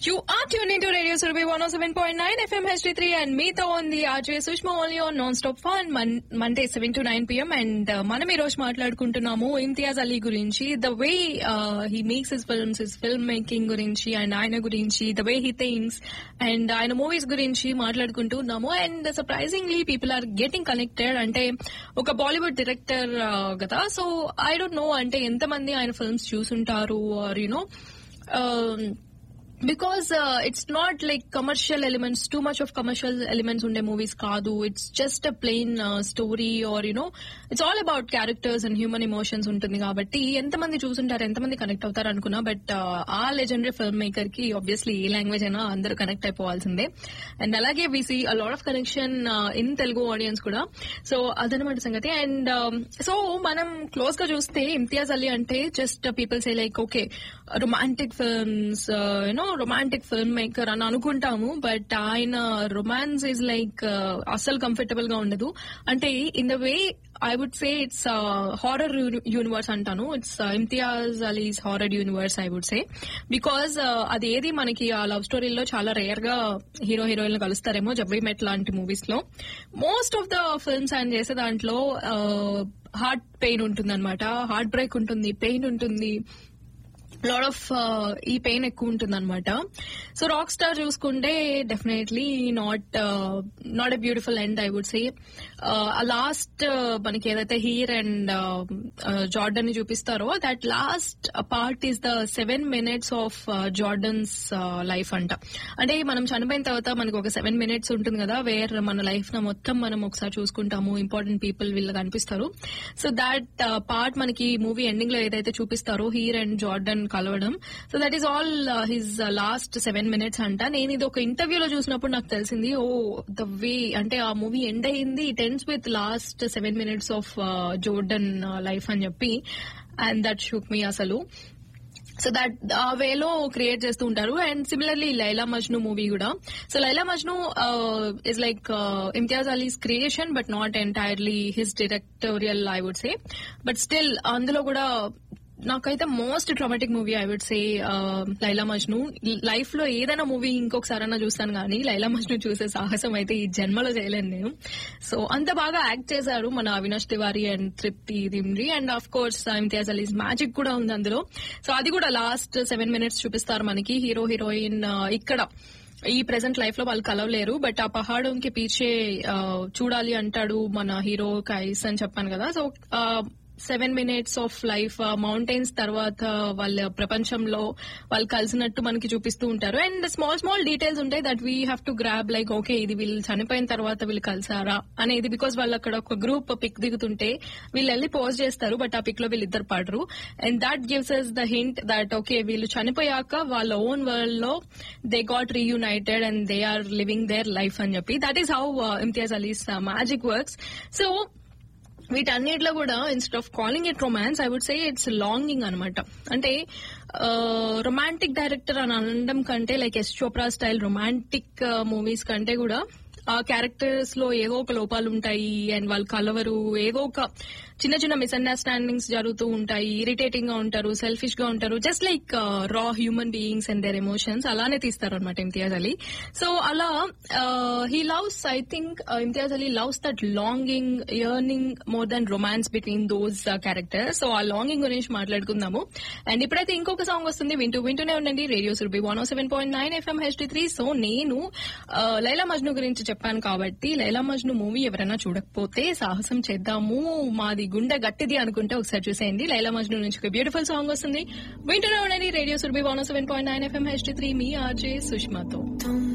You are tuned into Radio Survey 107.9 FM HD3 and మీతో ఉంది RJ Sushma only on non stop fun Monday seven to nine PM and మనం ఈ రోజు మాట్లాడుకుంటున్నాము ఇమ్తియాజ్ అలీ గురించి the way he makes his films his film making గురించి and ఆయన గురించి the way he things and ఆయన మూవీస్ గురించి మాట్లాడుకుంటూ ఉన్నాము and surprisingly people are getting connected అంటే ఒక బాలీవుడ్ డైరెక్టర్ కదా సో ఐ డోంట్ నో అంటే ఎంతమంది ఆయన ఫిల్మ్స్ చూసుంటారు or you know because it's not like commercial elements too much of commercial elements ఉండే మూవీస్ కాదు it's just a plain story or you know it's all about characters and human emotions ఉంటుంది కాబట్టి ఎంతమంది చూసుంటారు ఎంతమంది కనెక్ట్ అవుతారు అనుకున్నా బట్ ఆ లెజెండరీ ఫిల్మ్ మేకర్ కి ఆబ్వియస్లీ ఏ లాంగ్వేజ్ అయినా అందరూ కనెక్ట్ అయిపోవాల్సిందే అండ్ అలాగే we see a lot of connection in Telugu audience కూడా సో అదనమాట సంగతి అండ్ సో మనం క్లోజ్ గా చూస్తే ఇమ్తియాజ్ అలీ అంటే just people say like okay romantic films you know romantic film maker అని అనుకుంటాము బట్ ఆయన రొమాన్స్ ఈజ్ లైక్ అస్సలు కంఫర్టబుల్ గా ఉండదు అంటే in the way I would say it's horror universe అంటాను it's Imtiaz Ali's horror universe I would say because అది ఏది మనకి ఆ లవ్ స్టోరీలో చాలా రేర్ గా హీరో హీరోయిన్ కలుస్తారేమో జబ్బీ మెట్ లాంటి మూవీస్ లో మోస్ట్ ఆఫ్ ద ఫిల్మ్స్ ఆయన చేసే దాంట్లో హార్ట్ పెయిన్ ఉంటుంది అనమాట హార్ట్ బ్రేక్ ఉంటుంది పెయిన్ ఉంటుంది లాడ్ ఆఫ్ ఈ పెయిన్ ఎక్కువ ఉంటుంది అనమాట సో రాక్ స్టార్ చూసుకుంటే definitely not not a beautiful end I would say last మనకి ఏదైతే హీర్ అండ్ జార్డన్ ని చూపిస్తారో that last part is the seven minutes of Jordan's life అంట అంటే మనం చనిపోయిన తర్వాత మనకు ఒక సెవెన్ మినిట్స్ ఉంటుంది కదా వేర్ మన లైఫ్ న మొత్తం మనం ఒకసారి చూసుకుంటాము ఇంపార్టెంట్ పీపుల్ వీళ్ళు కనిపిస్తారు సో దాట్ పార్ట్ మనకి మూవీ ఎండింగ్ లో ఏదైతే చూపిస్తారో హీర్ అండ్ జార్డన్ కలవడం so that is all his last seven minutes అంట నేను ఇది ఒక ఇంటర్వ్యూలో చూసినప్పుడు నాకు తెలిసింది ఓ ద వే అంటే ఆ మూవీ ఎండ్ అయింది it ends with last seven minutes of Jordan life అని చెప్పి అండ్ దట్ షూక్ మీ అసలు సో దట్ ఆ వేలో క్రియేట్ చేస్తూ ఉంటారు and similarly Laila Majnu movie కూడా so Laila Majnu is like Imtiaz Ali's creation but not entirely his directorial I would say but still అందులో కూడా నాకైతే most traumatic movie I would say Laila Majnu life లో ఏదైనా మూవీ ఇంకొకసారన్నా చూస్తాను కానీ లైలా మజ్ను చూసే సాహసం అయితే ఈ జన్మలో చేయలేను నేను సో అంత బాగా యాక్ట్ చేశారు మన Avinash Tiwari and Tripti Dimri and of course Imtiaz Ali's magic కూడా ఉంది అందులో సో అది కూడా లాస్ట్ సెవెన్ మినిట్స్ చూపిస్తారు మనకి హీరో హీరోయిన్ ఇక్కడ ఈ ప్రెసెంట్ లైఫ్ లో వాళ్ళు కలవలేరు బట్ ఆ పహాడం కి పీచే చూడాలి అంటాడు మన హీరో కైస్ అని చెప్పాను కదా so seven minutes of life mountains తర్వాత వాళ్ళ ప్రపంచంలో వాళ్ళు కలిసినట్టు మనకి చూపిస్తూ ఉంటారు అండ్ స్మాల్ స్మాల్ డీటెయిల్స్ ఉంటాయి that we have to grab like okay ఇది వీళ్ళు చనిపోయిన తర్వాత వీళ్ళు కలిసారా అనేది బికాస్ వాళ్ళు అక్కడ ఒక గ్రూప్ పిక్ దిగుతుంటే వీళ్ళు వెళ్ళి పోస్ట్ చేస్తారు బట్ ఆ పిక్ లో వీళ్ళు ఇద్దరు పడరు and that gives us the hint that okay వీళ్ళు చనిపోయాక వాళ్ళ ఓన్ వరల్డ్ లో they got reunited and they are living their life అని చెప్పి that is how Imtiaz Ali's magic works so వీటన్నిటిలో కూడా instead of calling it romance I would say it's longing అనమాట అంటే రొమాంటిక్ డైరెక్టర్ అని అనడం కంటే like Yash Chopra style romantic movies కంటే కూడా ఆ క్యారెక్టర్స్ లో ఏదో ఒక లోపాలు ఉంటాయి అండ్ వాళ్ళు కలవరు ఏదో ఒక చిన్న చిన్న మిస్అండర్స్టాండింగ్స్ జరుగుతూ ఉంటాయి ఇరిటేటింగ్ గా ఉంటారు సెల్ఫిష్ గా ఉంటారు just like raw human beings and their emotions అలానే తీస్తారు అనమాట ఇమ్తియాజ్ అలీ సో అలా he loves I think Imtiaz Ali loves that longing yearning more than romance between those characters so ఆ లాంగింగ్ గురించి మాట్లాడుకుందాము అండ్ ఇప్పుడైతే ఇంకొక సాంగ్ వస్తుంది వింటూ వింటూనే ఉండండి radio Surbhi one seven point nine FM HD three so నేను లైలా మజ్ను గురించి చెప్పాను కాబట్టి లైలా మజ్ను మూవీ ఎవరైనా చూడకపోతే సాహసం చేద్దాము మాది గుండె గట్టిది అనుకుంటే ఒకసారి చూసేయండి లైలా మజ్ను నుంచి ఒక బ్యూటిఫుల్ సాంగ్ వస్తుంది వింటూనే ఉండండి radio Surbhi one seven point nine FM HD three మీ ఆర్జే సుష్మాతో